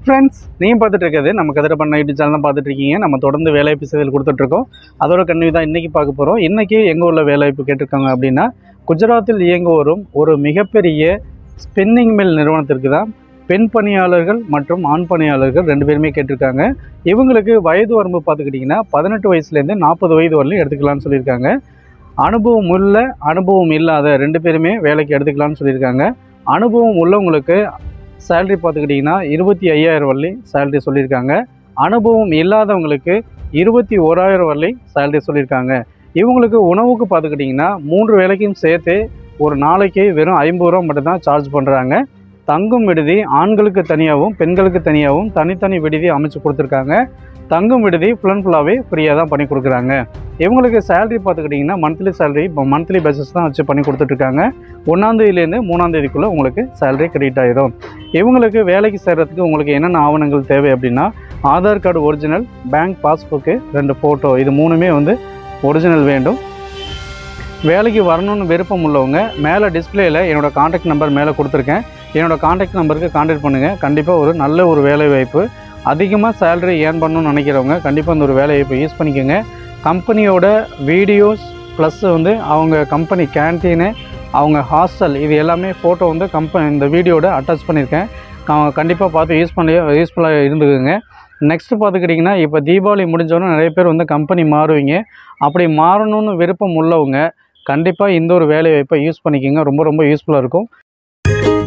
friends நீங்கள் பார்த்துட்டு இருக்கிறது நம்ம கதிர பண்ண யூடியூப் சேனல் தான் பார்த்துட்டு இருக்கீங்க நம்ம தொடர்ந்து வேலைவாய்ப்பு சேவைகள் கொடுத்துட்ருக்கோம் அதோட கன்னியூ தான் இன்றைக்கி பார்க்க போகிறோம் இன்றைக்கி எங்கே உள்ள வேலைவாய்ப்பு கேட்டிருக்காங்க அப்படின்னா குஜராத்தில் இயங்க வரும் ஒரு மிகப்பெரிய ஸ்பின்னிங் மில் நிறுவனத்திற்கு தான் பெண் பணியாளர்கள் மற்றும் ஆண் பணியாளர்கள் ரெண்டு பேருமே கேட்டிருக்காங்க இவங்களுக்கு வயது வரம்பு பார்த்துக்கிட்டிங்கன்னா பதினெட்டு வயசுலேருந்து நாற்பது வயது வரலையும் எடுத்துக்கலாம்னு சொல்லியிருக்காங்க அனுபவம் உள்ள அனுபவம் இல்லாத ரெண்டு பேருமே வேலைக்கு எடுத்துக்கலாம்னு சொல்லியிருக்காங்க அனுபவம் உள்ளவங்களுக்கு சேலரி பார்த்துக்கிட்டிங்கன்னா இருபத்தி ஐயாயிரம் வரலி சேலரி சொல்லியிருக்காங்க அனுபவம் இல்லாதவங்களுக்கு இருபத்தி ஓராயிரம் வரலி சேலரி சொல்லியிருக்காங்க இவங்களுக்கு உணவுக்கு பார்த்துக்கிட்டிங்கன்னா மூன்று வேலைக்கும் சேர்த்து ஒரு நாளைக்கு வெறும் ஐம்பது ரூபா மட்டும்தான் சார்ஜ் பண்ணுறாங்க தங்கும் விடுதி ஆண்களுக்கு தனியாகவும் பெண்களுக்கு தனியாகவும் தனித்தனி விடுதி அமைச்சு கொடுத்துருக்காங்க தங்கும் விடுதி ஃபுல் அண்ட் ஃபுல்லாகவே ஃப்ரீயாக தான் பண்ணி கொடுக்குறாங்க இவங்களுக்கு சேலரி பார்த்துக்கிட்டிங்கன்னா மந்த்லி சேலரி இப்போ மந்த்லி பேசிஸ் தான் வச்சு பண்ணி கொடுத்துட்ருக்காங்க ஒன்றாந்தேதியிலேருந்து மூணாந்தேதிக்குள்ளே உங்களுக்கு சேலரி கிரெடிட் ஆயிரும் இவங்களுக்கு வேலைக்கு சேர்கிறதுக்கு உங்களுக்கு என்னென்ன ஆவணங்கள் தேவை அப்படின்னா Aadhaar card original bank passbook ரெண்டு ஃபோட்டோ இது மூணுமே வந்து ஒரிஜினல் வேண்டும் வேலைக்கு வரணும்னு விருப்பம் உள்ளவங்க மேலே டிஸ்பிளேயில் என்னோட காண்டாக்ட் நம்பர் மேலே கொடுத்துருக்கேன் என்னோட காண்டாக்ட் நம்பருக்கு காண்டாக்ட் பண்ணுங்கள் கண்டிப்பாக ஒரு நல்ல ஒரு வேலை வாய்ப்பு அதிகமாக சேலரி ஏர்ன் பண்ணணும்னு நினைக்கிறவங்க கண்டிப்பாக இந்த ஒரு வேலை வாய்ப்பை யூஸ் பண்ணிக்கோங்க கம்பெனியோட வீடியோஸ் ப்ளஸ் வந்து அவங்க கம்பெனி கேன்டீனு அவங்க ஹாஸ்டல் இது எல்லாமே ஃபோட்டோ வந்து கம்பெனி இந்த வீடியோட அட்டாச் பண்ணியிருக்கேன் கண்டிப்பாக பார்த்து யூஸ் பண்ணி யூஸ்ஃபுல்லாக இருந்துக்குங்க நெக்ஸ்ட்டு பார்த்துக்கிட்டிங்கன்னா இப்போ தீபாவளி முடிஞ்சோன்னே நிறைய பேர் வந்து கம்பெனி மாறுவீங்க அப்படி மாறணும்னு விருப்பம் உள்ளவங்க கண்டிப்பாக இந்த ஒரு வேலை வாய்ப்பை யூஸ் பண்ணிக்கோங்க ரொம்ப ரொம்ப யூஸ்ஃபுல்லாக இருக்கும்